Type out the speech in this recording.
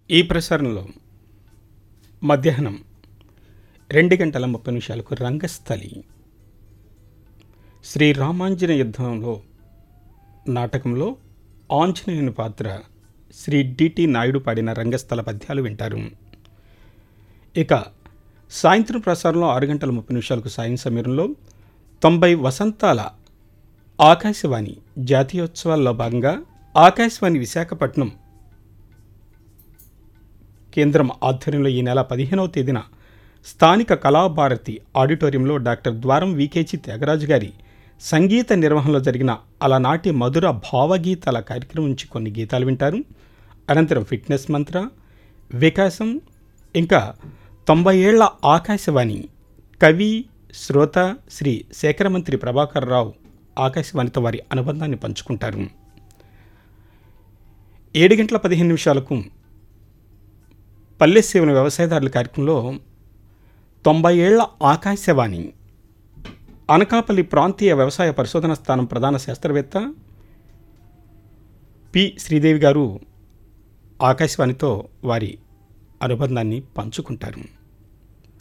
ఈ ప్రసారంలో మధ్యాహ్నం రెండు గంటల ముప్పై నిమిషాలకు రంగస్థలి శ్రీ రామాంజన యుద్ధంలో నాటకంలో ఆంజనేయుని పాత్ర శ్రీ డిటి నాయుడు పాడిన రంగస్థల పద్యాలు వింటారు ఇక సాయంత్రం ప్రసారంలో ఆరు గంటల ముప్పై నిమిషాలకు సాయం సమీరంలో తొంభై వసంతాల ఆకాశవాణి జాతీయోత్సవాల్లో భాగంగా ఆకాశవాణి విశాఖపట్నం కేంద్రం ఆధ్వర్యంలో ఈ నెల పదిహేనవ తేదీన స్థానిక కళాభారతి ఆడిటోరియంలో డాక్టర్ ద్వారం వికేజీ త్యాగరాజు గారి సంగీత నిర్వహణలో జరిగిన అలనాటి మధుర భావగీతాల కార్యక్రమం నుంచి కొన్ని గీతాలు వింటారు అనంతరం ఫిట్నెస్ మంత్ర వికాసం ఇంకా తొంభై ఏళ్ల ఆకాశవాణి కవి శ్రోత శ్రీ శేఖరమంత్రి ప్రభాకర్ రావు ఆకాశవాణితో వారి అనుబంధాన్ని పంచుకుంటారు ఏడు గంటల పదిహేను నిమిషాలకు పల్లె సేవల వ్యవసాయదారుల కార్యక్రమంలో తొంభై ఏళ్ల ఆకాశవాణి అనకాపల్లి ప్రాంతీయ వ్యవసాయ పరిశోధన స్థానం ప్రధాన శాస్త్రవేత్త పి శ్రీదేవి గారు ఆకాశవాణితో వారి అనుబంధాన్ని పంచుకుంటారు